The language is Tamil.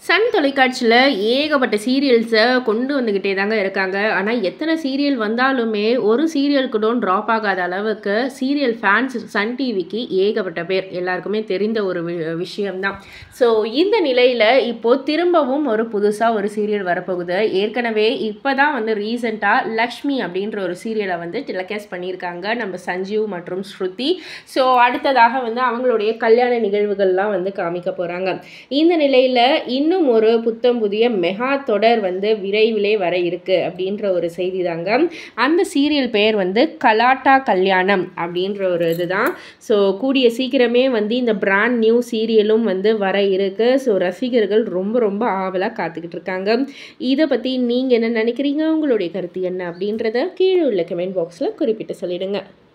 சன் தொலைக்காட்சியில் ஏகப்பட்ட சீரியல்ஸை கொண்டு வந்துக்கிட்டே தாங்க இருக்காங்க ஆனால் எத்தனை சீரியல் வந்தாலுமே ஒரு சீரியல் கூட ட்ராப் ஆகாத அளவுக்கு சீரியல் ஃபேன்ஸ் சன் டிவிக்கு ஏகப்பட்ட பேர் எல்லாருக்குமே தெரிந்த ஒரு வி விஷயம்தான் ஸோ இந்த நிலையில் இப்போது திரும்பவும் ஒரு புதுசாக ஒரு சீரியல் வரப்போகுது ஏற்கனவே இப்போ தான் வந்து ரீசெண்டாக லக்ஷ்மி அப்படின்ற ஒரு சீரியலை வந்து டெலிகாஸ்ட் பண்ணியிருக்காங்க நம்ம சஞ்சீவ் மற்றும் ஸ்ருதி ஸோ அடுத்ததாக வந்து அவங்களுடைய கல்யாண நிகழ்வுகள்லாம் வந்து காமிக்க போகிறாங்க இந்த நிலையில் இன்னும் ஒரு புத்தம் புதிய மெகா தொடர் வந்து விரைவிலே வர இருக்கு அப்படின்ற ஒரு செய்தி தாங்க அந்த சீரியல் பெயர் வந்து கலாட்டா கல்யாணம் அப்படின்ற ஒரு இதுதான் ஸோ கூடிய சீக்கிரமே வந்து இந்த பிராண்ட் நியூ சீரியலும் வந்து வர இருக்கு ஸோ ரசிகர்கள் ரொம்ப ரொம்ப ஆவலாக காத்துக்கிட்டு இருக்காங்க இதை பற்றி நீங்கள் என்ன நினைக்கிறீங்க உங்களுடைய கருத்து என்ன அப்படின்றத கீழே உள்ள கமெண்ட் பாக்ஸில் குறிப்பிட்டு சொல்லிடுங்க